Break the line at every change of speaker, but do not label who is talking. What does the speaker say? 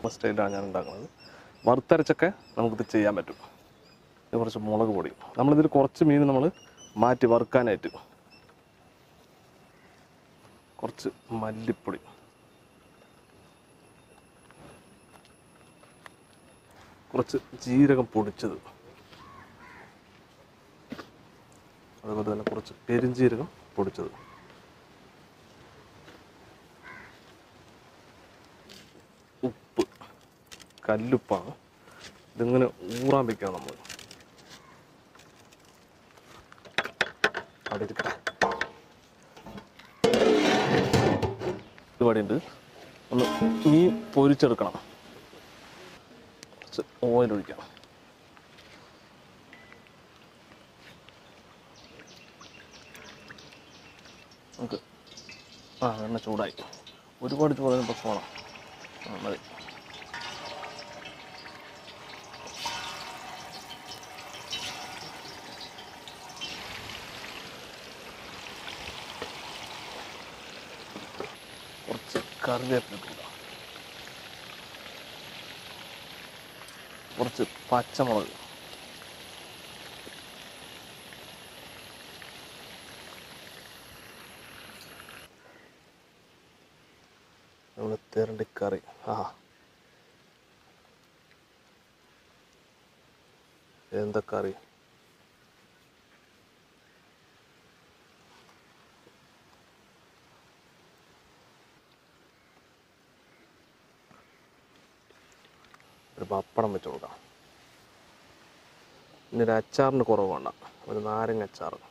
സ്റ്റൈലാണ് ഞാൻ ഉണ്ടാക്കുന്നത് വറുത്തരച്ചൊക്കെ നമുക്കിത് ചെയ്യാൻ പറ്റും ഇത് കുറച്ച് മുളക് പൊടി നമ്മളിതിൽ കുറച്ച് മീൻ നമ്മൾ മാറ്റി വറുക്കാനായിട്ട് കുറച്ച് മല്ലിപ്പൊടി കുറച്ച് ജീരകം പൊടിച്ചത് അതുപോലെ തന്നെ കുറച്ച് പെരുംജീരകം പൊടിച്ചത് ഉപ്പ് കല്ലുപ്പാണ് ഇതിങ്ങനെ ഊറാൻ വെക്കണം നമ്മൾ അവിടെ ഇരിക്കട്ടെ പരിപാടിയുണ്ട് ഒന്ന് മീൻ പൊരിച്ചെടുക്കണം കുറച്ച് ഓയിൽ ഒഴിക്കാം നമുക്ക് ആ എണ്ണ ചൂടായി ഒരുപാട് ചൂടായ പ്രശ്നമാണ് ആ മതി കുറച്ച് കറിവേപ്പില ഇടാം. കുറച്ച് പച്ചമുളക് നമ്മൾ തേരണ്ടി കറി ആ എന്താ കറി ഒരു പപ്പടം വെച്ച് കൊടുക്കാം ഇനി ഒരു അച്ചാറിന് കുറവ് വേണ്ട ഒരു നാരങ്ങ അച്ചാർ